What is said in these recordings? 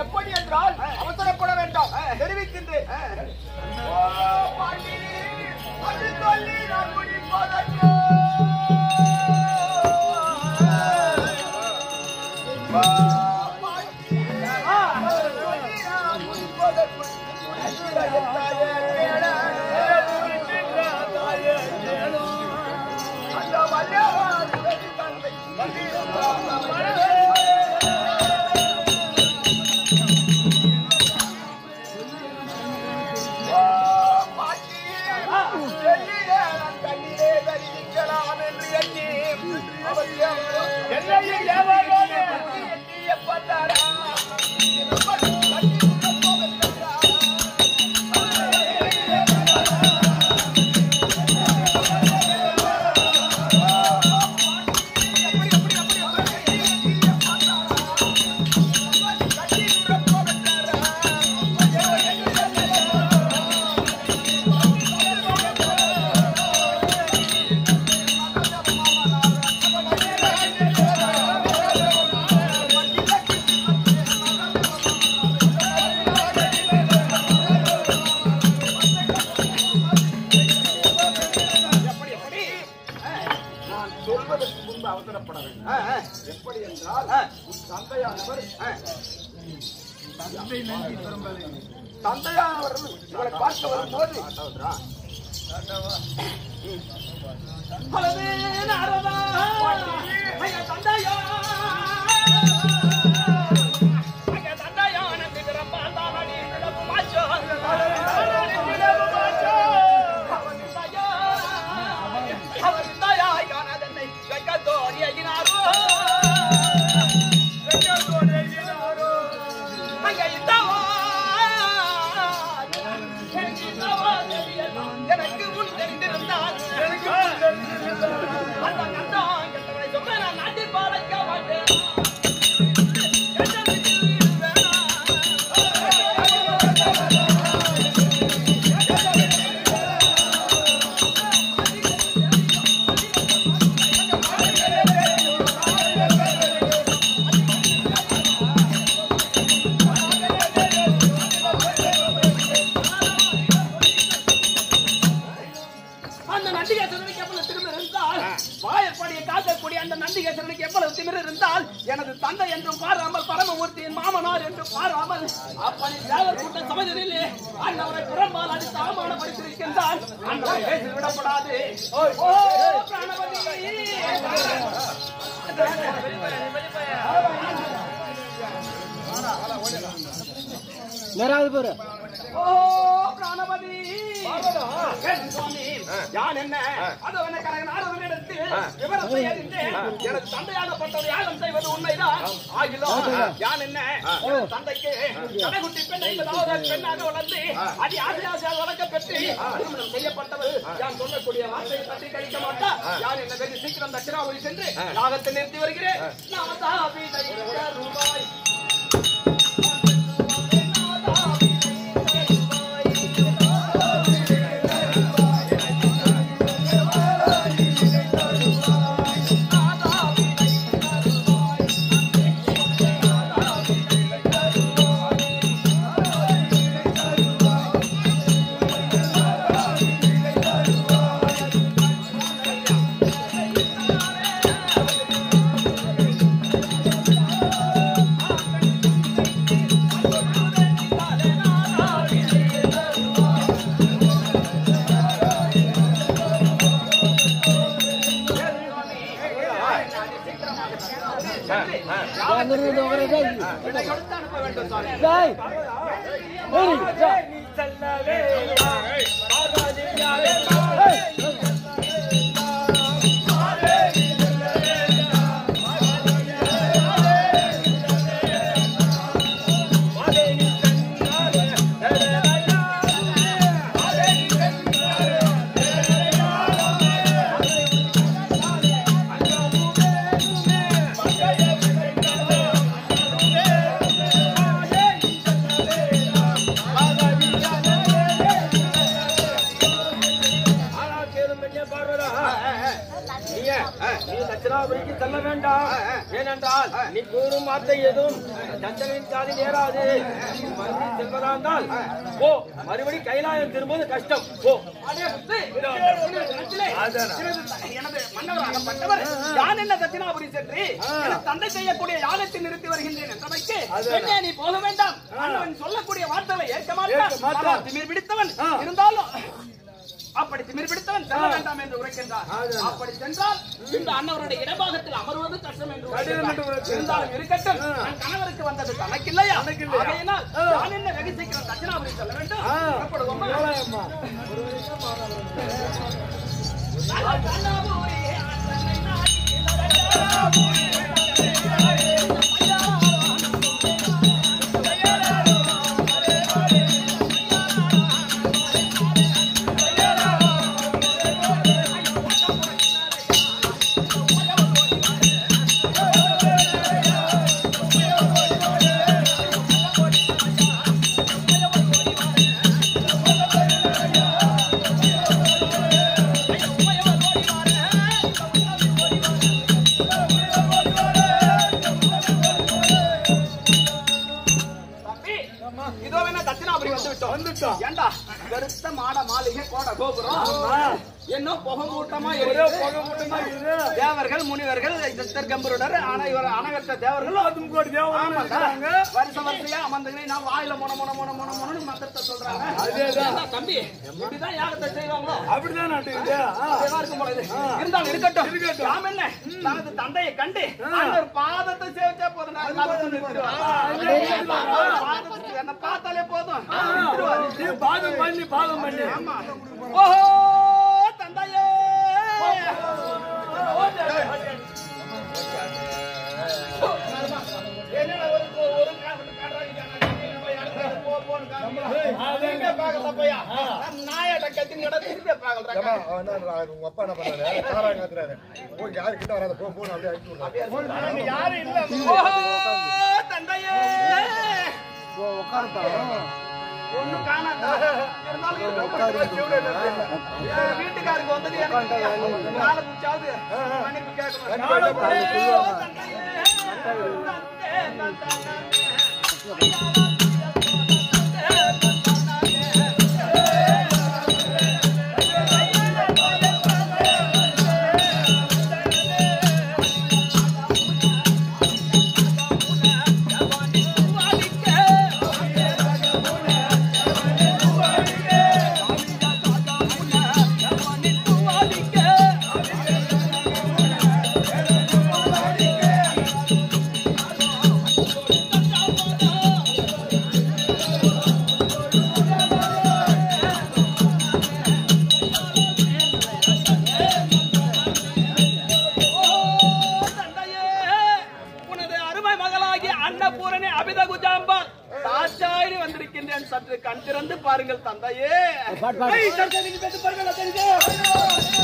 எப்படி என்றால் அவசரப்பட வேண்டாம் தெரிவிக்கின்றேன் ஓ, பாண்டி, அது சொல்லி நான் முடிப்பதற்கு. ஓ, பாண்டி, அது சொல்லி நான் முடிப்பதற்கு. அந்த வல்லவாறு தந்தை நான் சொல்வதற்கு முன்பு அவசரப்பட வேண்டும் எப்படி என்றால் உன் தந்தையானவர் தந்தையானவர் உங்களை பார்க்க வரும்போது பலவே நாரதா ஐயா தந்தையா ஐயா தந்தையா நந்தி பிறப்பான் அடி நிலவு மாச்சோ அடி நிலவு மாச்சோ அவர் தந்தையா அவர் தந்தையா யானதனை வெக்கத்தோடி ஐயினாரோ வெக்கத்தோடி ஐயினாரோ ஐயா இந்தவா எனக்கு இந்தவா தெரியலாம் எனக்கு முன் தெரிந்திருந்தால் எனக்கு முன் தெரிந்திருந்தால் அந்த கண்டம் கெட்டவனை சொன்ன நான் நாட்டில் பாலைக்க மாட்டேன் அந்த நண்டிகேசனுக்கு எவ்வளவு திமிர் இருந்தால் வாயற்படியை காக்கக்கூடிய அந்த நண்டிகேசனுக்கு எவ்வளவு திமிர் இருந்தால் எனது தந்தை என்றும் பாராமல் பரமமூர்த்தியின் மாமனார் என்றும் பாராமல் அப்படி தேவர் கூட்ட சமஜரிலே அண்ணவரை புறம்பால் அடித்து அவமானப்படுத்தியிருக்கின்றால் அண்ணவரை பேசி விடப்படாது ஓ பிராணபதி ஓ பிராணபதி என் சுவாமி, யான் என்ன அதோ என்ன கரகநாதவனிடத்தில் விவரத்தை அறிந்தேன். எனது தந்தையாகப்பட்டவர் யாகம் செய்வது உண்மைதான் ஆகிலும் யான் என்ன எனது தந்தைக்கு கடைக்குட்டி பெண் ஐம்பதாவது பெண்ணாக வளர்ந்து அதி ஆசை ஆசையாக வளர்க்க பெற்று திருமணம் செய்யப்பட்டவர் யான் சொல்லக்கூடிய வார்த்தையை தட்டி கழிக்க மாட்டா யான் என்ன வெகு சீக்கிரம் தட்சிணாபுரி சென்று யாகத்தை நிறுத்தி வருகிறேன் நாதா வீதை ரூபாய் என்னை கொடுத்து அனுப்ப வேண்டும் சுவாமி ஆ வேண்டாம் ஏனென்றால் நீ கூறும் வார்த்தை எதுவும் சந்திரனின் காதில் ஏறாது நீ மறுபடியும் செல்வதா இருந்தால் ஓ மறுபடி கைலாயம் திரும்புவது கஷ்டம் ஓ அடே புத்து, உன்னுடைய தினத்திலே எனது த- எனது மன்னவராகப்பட்டவர் யான் என்ன தட்சிணாபுரி சென்று எனது தந்தை செய்யக்கூடிய யாகத்தை நிறுத்தி வருகின்றேன் என்றமைக்கு பெண்ணே நீ போக வேண்டாம் அண்ணன் சொல்லக்கூடிய வார்த்தைகளை ஏற்க மாட்டான் ஆனால் திமிர் பிடித்தவன் இருந்தாலும் அப்படி திமிர் பிடித்தவன் செல்ல வேண்டாம் என்று உரைக்கின்றார் அப்படி சென்றால் இந்த அண்ணவருடைய இடபாகத்தில் அமர்வது கஷ்டம் என்று உரைக்கின்றார். இருந்தாலும் இருக்கட்டும் என் கணவருக்கு வந்தது தனக்கில்லையா ஆகையினால் நான் என்ன வெகு சீக்கிரம் தட்சிணாபுரி செல்ல வேண்டும் புறப்படுவோமா? தம்பி, இதோ வேணா தட்சிணாபுரி வந்து விட்டோம். ஏண்டா, பெருத்த மாட மாளிகை கோட கோபுரம் என்ன புகை மூட்டமா எரியுது. தேவர்கள் முனிவர்கள் சித்தர்கம்பருடர் ஆனா இவர் அனகத்த தேவர்களும் ஆமாண்டா. வருஷ வரிசையா அமர்ந்துக்கினே நான் வாயில முன முன முன முன முனன்னு மந்திரத்தை சொல்றாங்க ஏண்டா தம்பி இப்படிதான் யாகத்தை செய்வாங்களோ அப்படிதான் நாட்டுக்கு அப்படியேதான் இருக்கும் போல இது. இருந்தாலும் இருக்கட்டும் நாம் என்ன தனது தந்தையை கண்டு அவர் பாதத்தை சேவிச்சா போதும் நான் எல்லாத்தையும் நிறுத்திடுவேன். பாதத்தை என்ன பார்த்தாலே போதும் நிறுத்திடுவாரு. பாதம் பண்ணி பாதம் பண்ணி ஆமா. ஓஹோ தந்தையே என்னடா ஒரு ஒரு காரணம் காட்டுறாங்க போய் அடுத்த போ போன்னு காட்டுறாங்க. திரும்பியே பார்க்கல போயா. நான் நாயாட்ட கத்தின்னு கிடந்து திரும்பியே பார்க்கல. உங்க அப்பா என்ன பண்றாரு காரா காத்துறாரு போய் யாரு கிட்ட வராத போ போன் அப்படியே அடிச்சு விடுறாரு ஓஹோ தந்தையே ஒண்ணும் காணாதா? இருந்தாலும் இருக்கட்டும். என் வீட்டுக்காருக்கு வந்தது எனக்கு நாளை குச்சாவது மன்னிப்பு கேட்கணும். ஓ, தந்தையே. தந்தை, தந்தை, தந்தையே, உனது அருமை மகளாகிய அன்னபூரணி அபித குஜாம்பாள் தாச்சாயினி வந்திருக்கின்றேன் சற்று கண் திறந்து பாருங்கள் தந்தையே ஐய், சற்று நீங்க பேசி பாருங்கள் தந்தையே.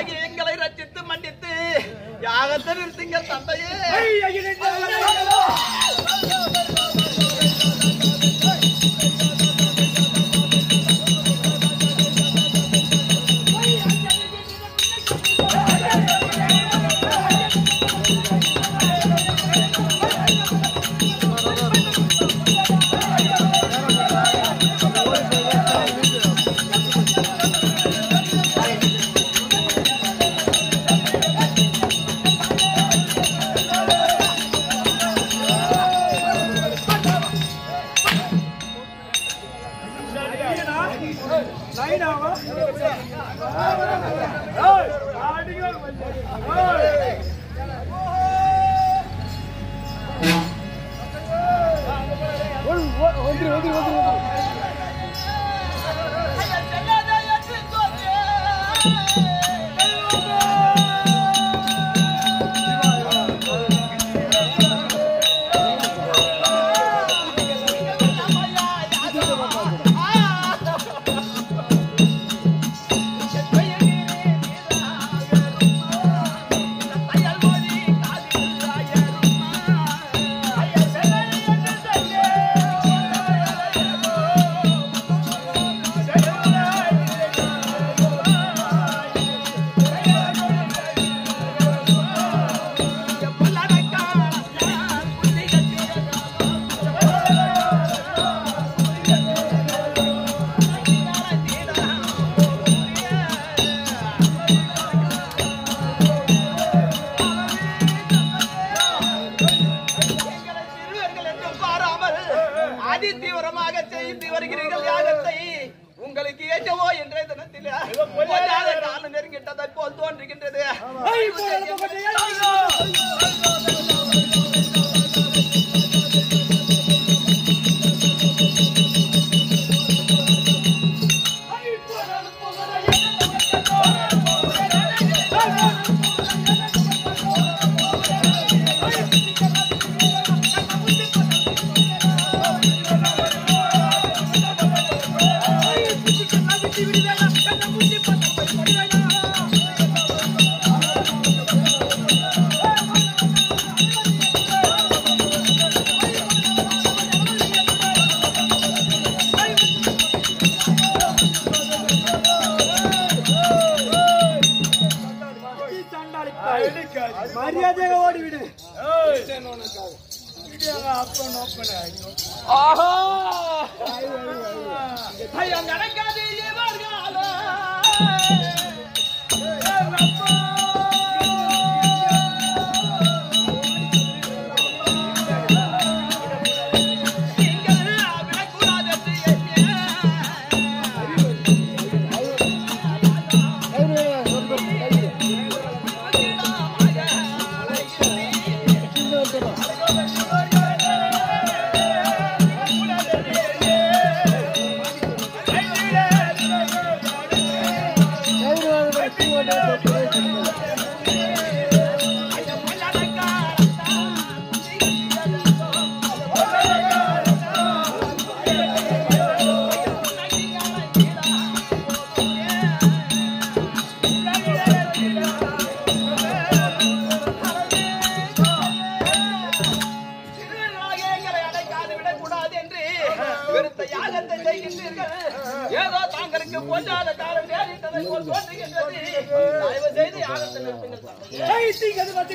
சீடர்களாகி எங்களை ரச்சித்து மன்னித்து யாகத்தை நிறுத்துங்க தந்தையே எங்களை சிறுவர்கள் என்றும் பாராமல் அதி தீவிரமாக செய்து வருகிறீர்கள் யாகத்தை உங்களுக்கு ஏற்றவோ என்ற தினத்தில் பொல்லாத காலம் நெருங்கிட்டதை போல் தோன்றுகின்றது மரியாதையாக ஓடிவிடு ஆஹா ஐயா நடக்காது இவர்களாலே. நீங்கள் விடக்கூடாதென்று சிறுவர்களாக எங்களை அடைக்காது விடக்கூடாது என்று விருத்த யாகத்தை செய்கின்றீர்கள் ஏதோ தாங்களுக்கு போட்டாத காலம் நேரிட்டதை போல் தோன்றுகின்றது தயவு செய்து யாகத்தை நிறுத்துங்கள் தந்தையே.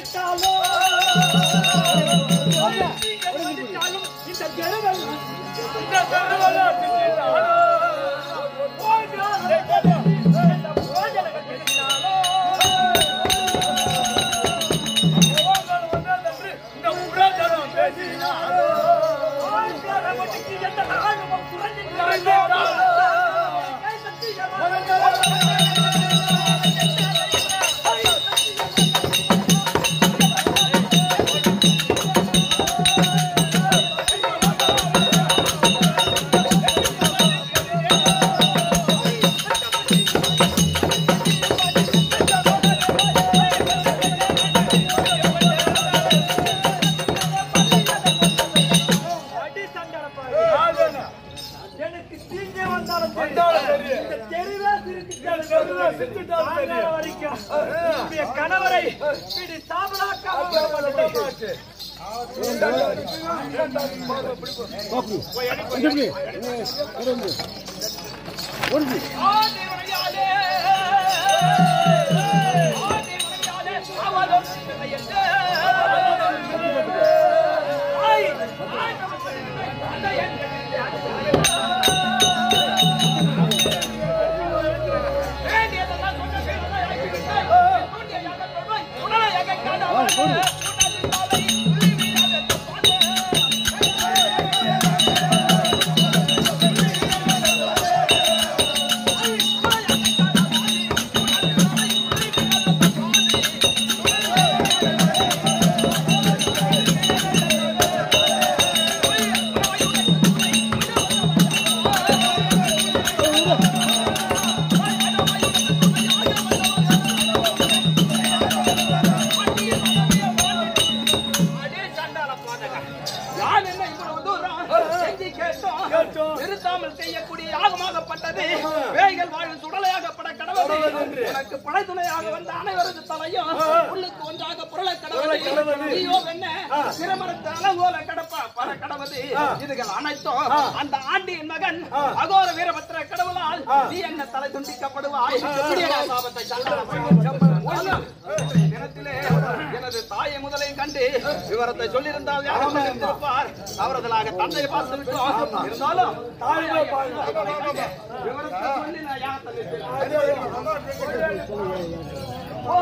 எனக்கு தீங்கே வந்தாலும் சரி. இந்த தெருவே திருத்திட்டாலும் சரி. தாங்காத வரைக்கும் உன்னுடைய கணவரை பிடி சாம்பலாக்க நான் என்ன இவ்வளவு தூரம் செஞ்சு கேட்டோம் நிறுத்தாமல் செய்யக்கூடிய யாகமாகப்பட்டது வேய்கள் வாழும் சுடலையாகப்பட கடவுள் உனக்கு படை துணையாக வந்த அனைவரது தலையும் உள்ளுக்கு ஒன்றாக புரள கடவுள் நீயோ என்ன சிரமரத்து அலங்கோல கடப்பா பர கடவுது இதுகள் அனைத்தும் அந்த ஆண்டியின் மகன் அகோர வீரபத்திர கடவுளால் நீ என்ன தலை துண்டிக்கப்படுவாய் இப்படியே சாபத்தை சண்டாள தினத்திலே எனது தாயை முதலை கண்டு விவரத்தை சொல்லியிருந்தால் யாரும் தெரிந்திருப்பார் அவரதுலாக தந்தையை பார்த்து விட்டோம் இருந்தாலும் தாயை விவரத்தை சொல்லி நான் யாரை ஓ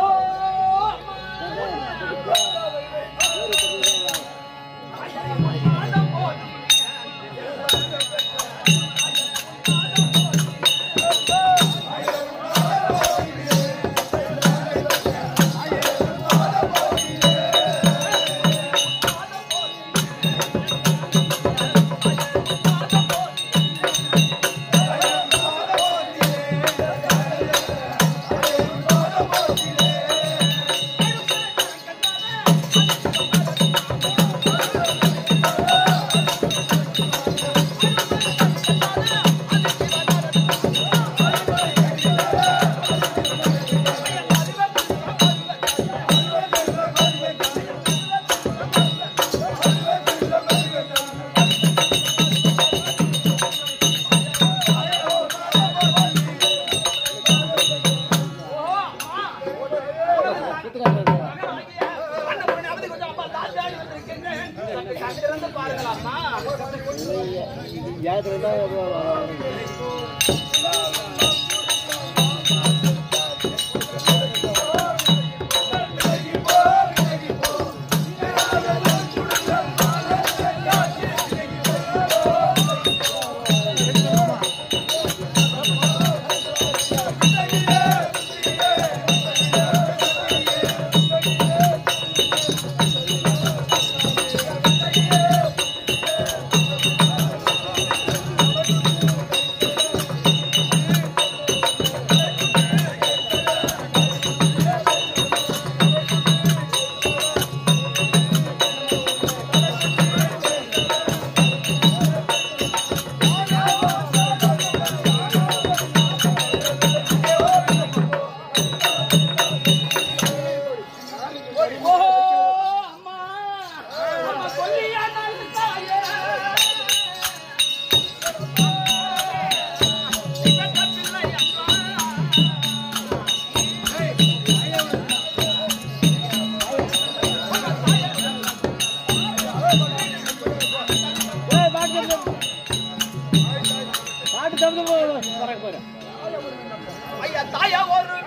ஐயா தாயா ஒரு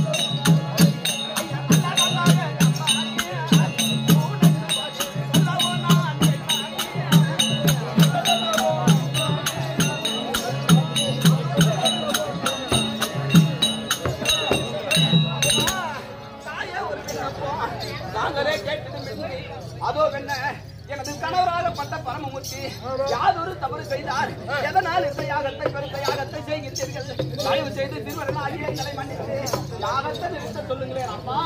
ஐயா கணவராகப்பட்ட பரமமூர்த்தி யாதொரு தவறு செய்தார் எதனால் இந்த யாகத்தை பெருத்த யாகத்தை செய்கிறீர்கள் தயவு செய்து திருவருள் ஆகிய எங்களை மன்னித்து யாகத்தை நிறுத்த சொல்லுங்களேன் அம்மா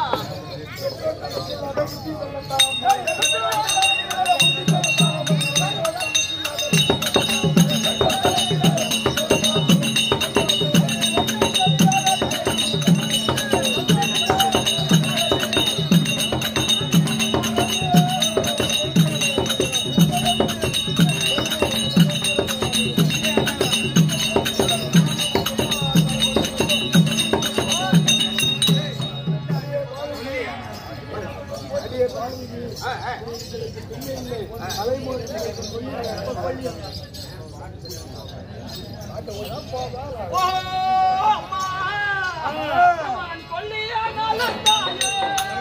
ஓ அம்மா அவன் கொல்லியானாலும் தாயே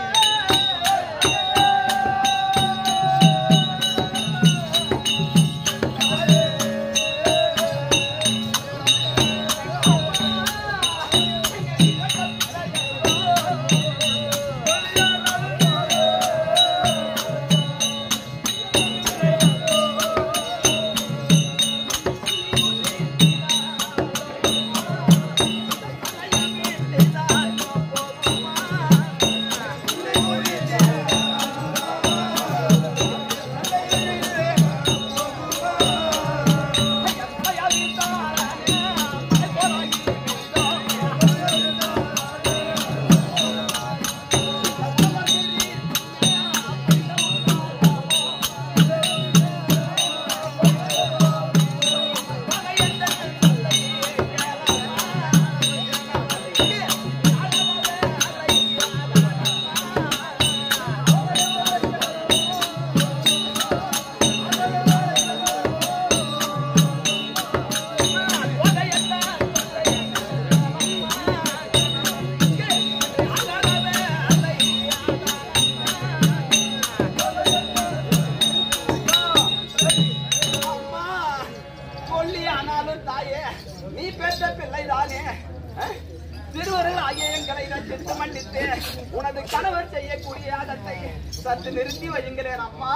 அம்மா கொல்லி ஆனாலும் தாயே நீ பெற்ற பிள்ளை தானே திருவருள் ஆகிய எங்களை ரசித்து மன்னித்து உனது கணவர் செய்யக்கூடிய யாகத்தை சற்று நிறுத்தி வையுங்களேன் அம்மா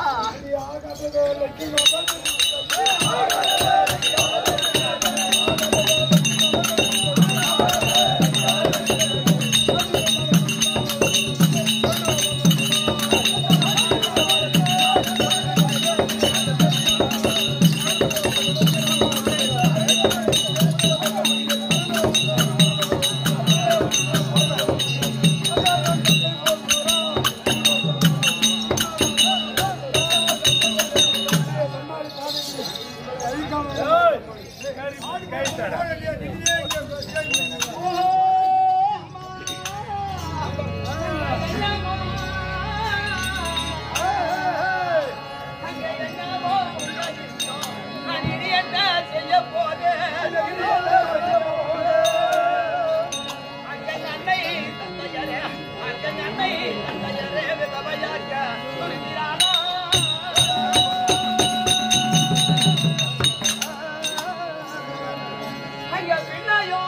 அங்க பின்னையோ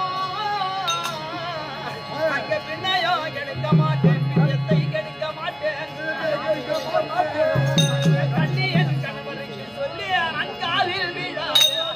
அங்க பின்னையோ எடுக்க மாட்டேன் பிரியத்தை கெடுக்க மாட்டேன் கண்ணி என் கணவருக்கு சொல்லி அங்காலில் விழா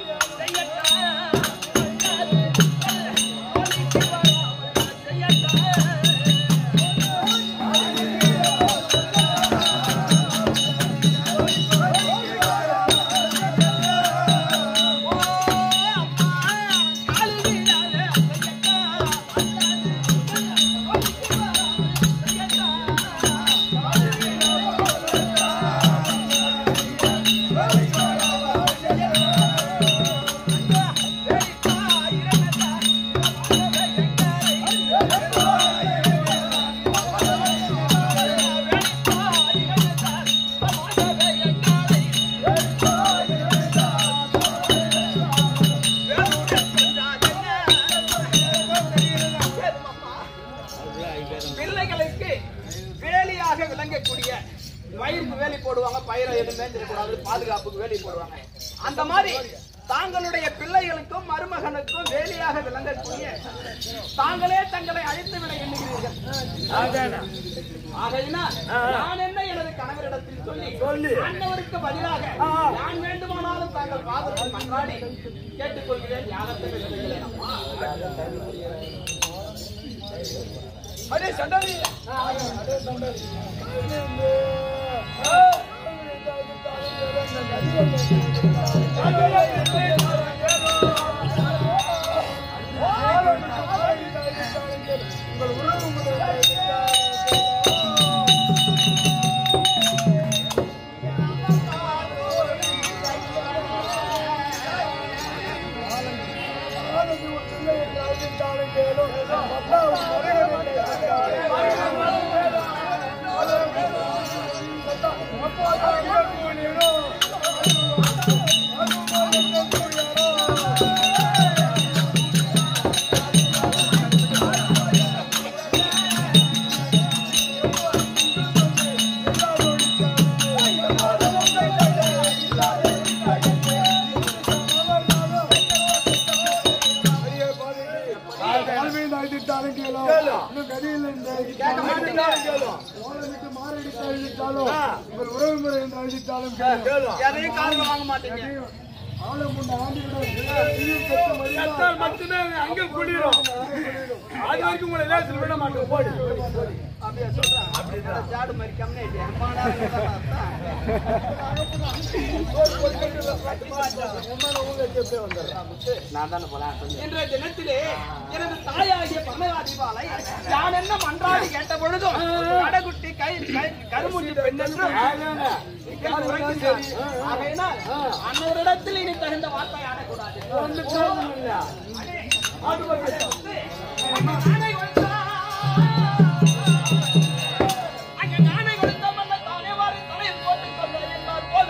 பிள்ளைகளுக்கு வேலியாக விளங்கக்கூடிய வயிறுக்கு வேலி போடுவாங்க பயிரை எதுவும் மேஞ்சிடக்கூடாது பாதுகாப்புக்கு வேலி போடுவாங்க அந்த மாதிரி தாங்களுடைய பிள்ளைகளுக்கும் மருமகனுக்கும் வேலியாக விளங்கக்கூடிய தாங்களே தங்களை அழித்து விட எண்ணுகிறீர்கள் ஆகையினால் நான் என்ன எனது கணவரிடத்தில் சொல்லி சொல்லி. அன்னவருக்கு பதிலாக நான் வேண்டுமானாலும் தாங்கள் பாதத்தில் மன்றாடி கேட்டுக்கொள்கிறேன் யாகத்தை விடுகிறேன் அம்மா. அடே சண்டாளி கேட்க மாட்டீங்களா? உங்கள் உறவுமுறை என்று அழித்தாலும் எதையும் காரணம் வாங்க மாட்டீங்க கத்தால் மட்டுமே அங்க குளிரும் அது வரைக்கும் உங்களை லேசில் விட மாட்டோம் போடு அப்படியா சொல்றேன் அப்படியா ஜாடு மாதிரி கம்மியாயிட்டு அம்மா நேரம் இருந்தா நான் தானே போலாம் இன்றைய தினத்திலே எனது தாயாகிய பரமகாதிபாலை நான் என்ன மன்றாடி கேட்ட பொழுதும் கடைக்குட்டி கை கை- கருமுட்டி பெண் என்று எனக்கு உரைக்கின்றார். ஆகையினால் அன்னவரிடத்தில் இனி தகுந்த வார்த்தை ஆடக்கூடாது நானே கொடுத்தா அங்கே நானே கொடுத்த மன்ன தானே வாரி தலையில் போட்டுக் கொண்டேன் என்பார் போல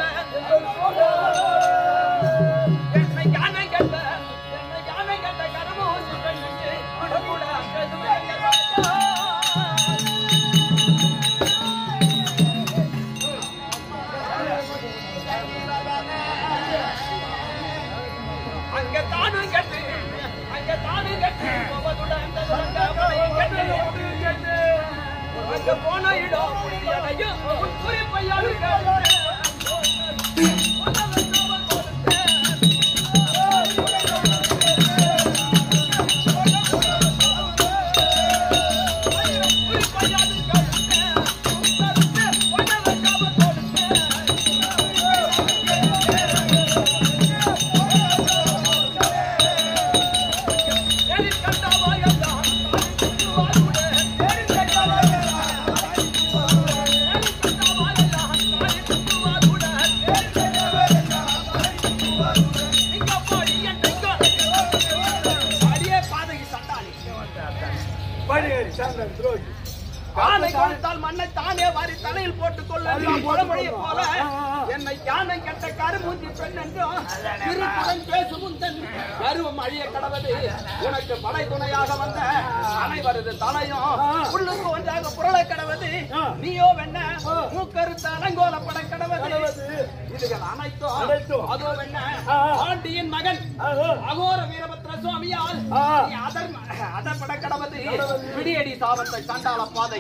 என்னை யானை கண்ட என்னை யானை கண்ட கருமூசி பெண்ணுக்கு கூட அங்கதுமே ராஜா அங்க தானும் கட்டு அங்க தானும் கட்டு போவதுடன் தந்த மலையும் கட்டு கட்டு அங்க போன இடம் புரியலையும் உன் குறிப்பையாடு படியேறி சாந்தன் துரோகி ஆனை கொடுத்தால் மண்ணை தானே வாரி தலையில் போட்டுக் கொள்ள பழமொழியை போல என்னை யானை கெட்ட கருமூஞ்சி பெண் என்றும் திருக்குடன் பேசும் உந்தன் கருவம் அழிய கடவது உனக்கு படை துணையாக வந்த அனைவரது தலையும் உள்ளுக்கு ஒன்றாக புரள கடவது நீயோ வெண்ண மூக்கருத்த அலங்கோல பட கடவது இதுகள் அனைத்தும் அனைத்தும். அதோ வெண்ண ஆண்டியின் மகன் அகோர வீரபத்ர சுவாமியால் நீ அதர் அதப்பட கடவது பிடியடி சாபத்தை சண்டாள பாதையை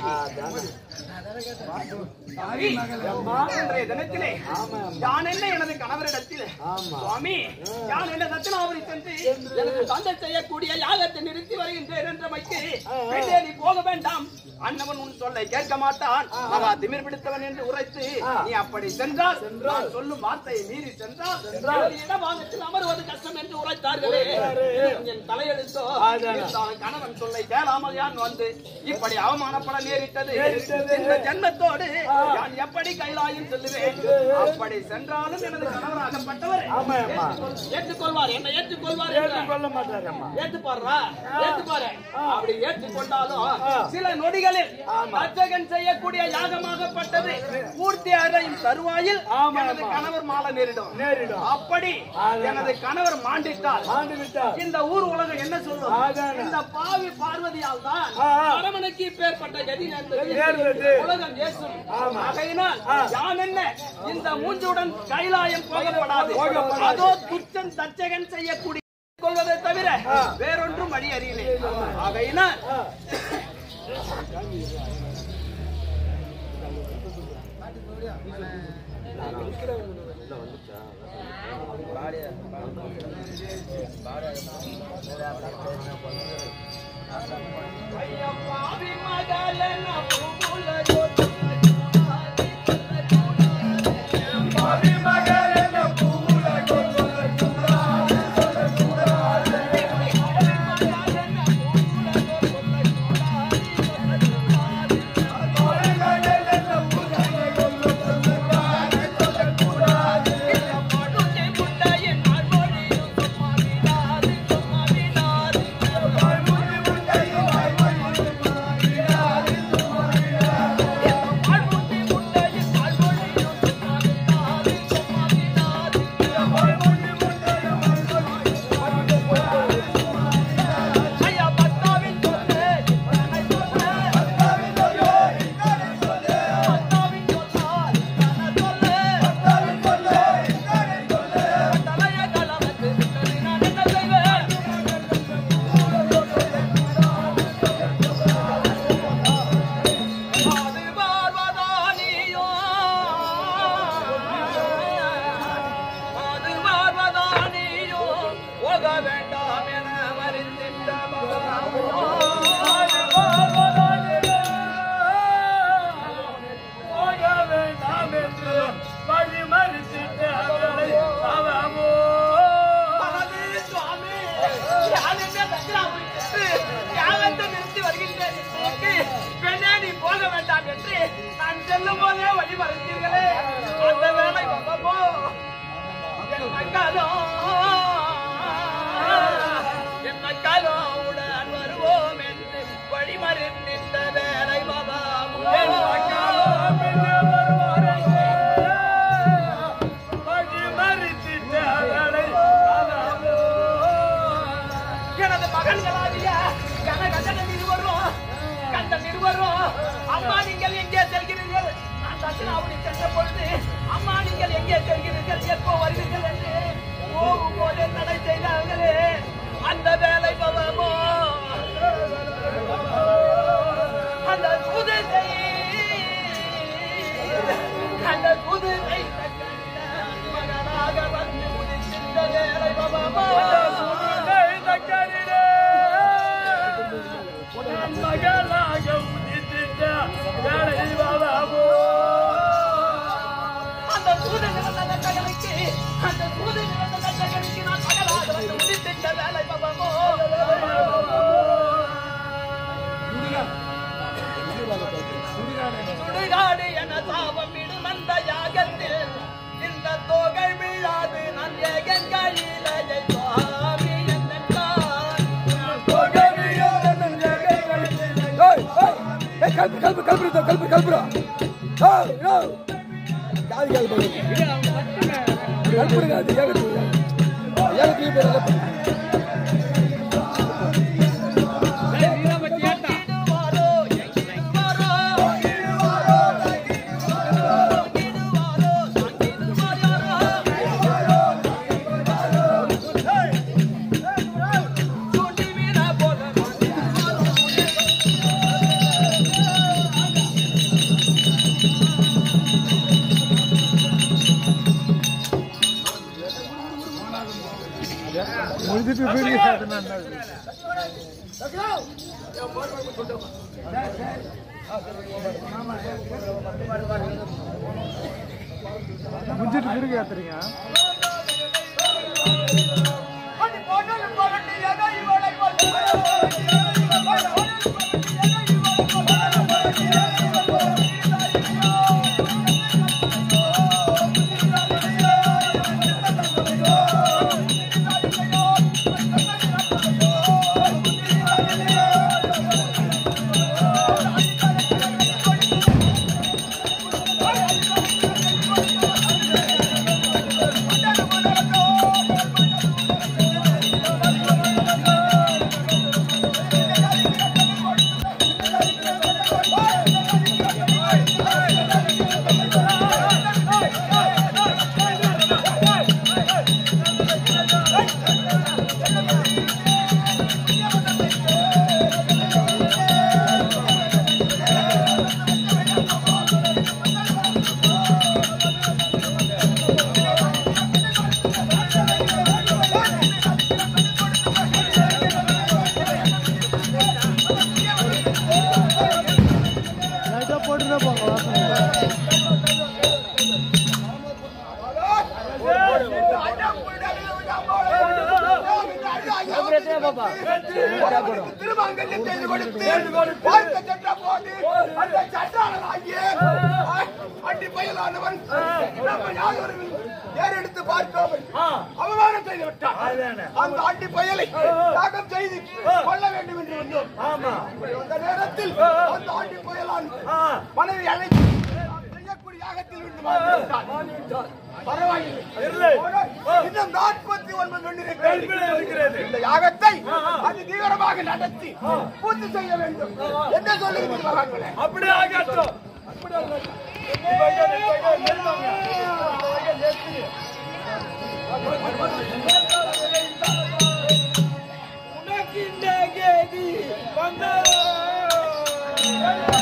சாமி, இன்றைய தினத்திலே யான் என்ன எனது கணவரிடத்தில் சுவாமி யான் என்ன தட்சிணாபுரி சென்று எனக்கு தந்தை செய்யக்கூடிய யாகத்தை நிறுத்தி வருகின்றேன் என்றமைக்கு பெண்ணே நீ போக வேண்டாம் அண்ணவன் உன் சொல்லை கேட்க மாட்டான் மகா திமிர் பிடித்தவன் என்று உரைத்து நீ அப்படி சென்றால் நான் சொல்லும் வார்த்தையை மீறி சென்றால் எனது இடபாகத்தில் அமருவது கஷ்டம் என்று உரைத்தார்களே இது என் தலையெழுத்தோ இருந்தாலும் கணவன் சொல்லை கேளாமல் யான் வந்து இப்படி அவமானப்பட நேரிட்டது இந்த ஜென்மத்தோடு நான் எப்படி கைலாயம் செல்லுவேன் அப்படி சென்றாலும் எனது கணவராகப்பட்டவர் ஏற்றுக்கொள்- ஏற்றுக்கொள்வார் என்ன ஏற்றுக்கொள்வார் என்ற- சொல்ல மாட்டாரு அம்மா ஏத்துப்பாரா ஏத்துப்பாரு அப்படி ஏற்றுக்கொண்டாலும் சில நொடிகளில் அர்ச்சகன் செய்யக்கூடிய யாகமாகப்பட்டது பூர்த்தி அடையும் தருவாயில் எனது கணவர் மாலை நேரிடும் நேரிடும். அப்படி எனது கணவர் மாண்டிட்டால் ஆண்டு விட்டார் இந்த ஊர் உலகம் என்ன சொல்லும் அதானே. இந்த பாவி பார்வதியால் தான் ஆ, ஆ. அரமனைக்கு பேர்பட்ட கதி நேர்ந்தது நேர்ந்தது. உலக போகம் ஏசும் ஆகையினால் யான் என்ன இந்த மூஞ்சுடன் கைலாயம் போகப்படாது அதோ துச்சன் தச்சகன் செய்யக்கூடிய கொள்வதை தவிர வேறொன்றும் வழி அறியலே ஆகையினால் ஐயப்பாவி மகளன பூவுலகோ வேண்டாம் என மறித்திட்ட பகதே சுவாமி யாருமே தட்சிணாபுரிக்கு யாகத்தை நிறுத்தி வருகின்றேன் என்று பெண்ணே நீ போக வேண்டாம் என்று நான் செல்லும் போதே வழி மறைத்தீர்களே அந்த வேலை போ என் மக்களோ என் மக்களோ உடன் வருவோம் என்று வழி மறைத்திட்ட வேலை பாபா எனது மகன்களாகிய கனகண்டன இருவரும் கண்ட இருவரும் அம்மா நீங்கள் எங்கே செல்கிறீர்கள் நான் தட்சிணாபுரி சென்ற பொழுது அம்மா நீங்கள் எங்கே செல்கிறீர்கள் எப்போ வருவீர்கள் என்று போகும் போதே தடை செய்தார்களே அந்த வேலை பவமோ அந்த புதுசை அந்த புதுசை மகனாக வந்து முடிச்சிருந்த வேலை பவமோ அந்த சூது நிறந்த நட்டகனுக்கு அந்த சூது நிறந்த நட்டகனுக்கு நான் மகளாக வந்து முடித்திட்ட வேலை பாபாமோ சுடுகாடு என சாபம் விடும் அந்த யாகத்தில் இந்த தோகை விழாது நான் ஏகன் கையிலே சுவாமி என்னென்றார் கல்பு கல்பு கல்புரா கல்பு கல்புரா யாரு கல்பு கல்புரா அது ஏகத்து ஏகத்து பேர் இடுவாரோ எங்கிடுவாரோ இடுவாரோ சுண்டி மீன போல முடிஞ்சிட்டு வீடியோ முடிஞ்சிட்டு வீடியோ ஏத்துறீங்க Hey! லைட்டா போட்டுதான் போங்க வாசனை திருமங்கல்யம் செய்து கொடுத்து பார்க்க சென்ற போது அந்த சட்டாளனாகிய அடி பயலானவன் நம்ம யாவரும் ஏறெடுத்து பார்க்காமல் அவமானம் செய்து விட்டான் அந்த அடி பயலை தாகம் செய்து கொள்ள வேண்டும் என்று வந்தோம் இப்படி வந்த நேரத்தில் அந்த அடி பயலான் மனைவி அழைத்து செய்யக்கூடிய யாகத்தில் இருந்து மாறி விட்டான். பரவாயில்லை இன்னும் நாற்பத்தி ஒன்பது வெள்ளி இருக்கிறது இந்த யாகத்தை அது தீவிரமாக நடத்தி பூர்த்தி செய்ய வேண்டும் என்ன சொல்லுங்கள் மகான்களே அப்படியே ஆகட்டும் உனக்கு இந்த கேதி வந்த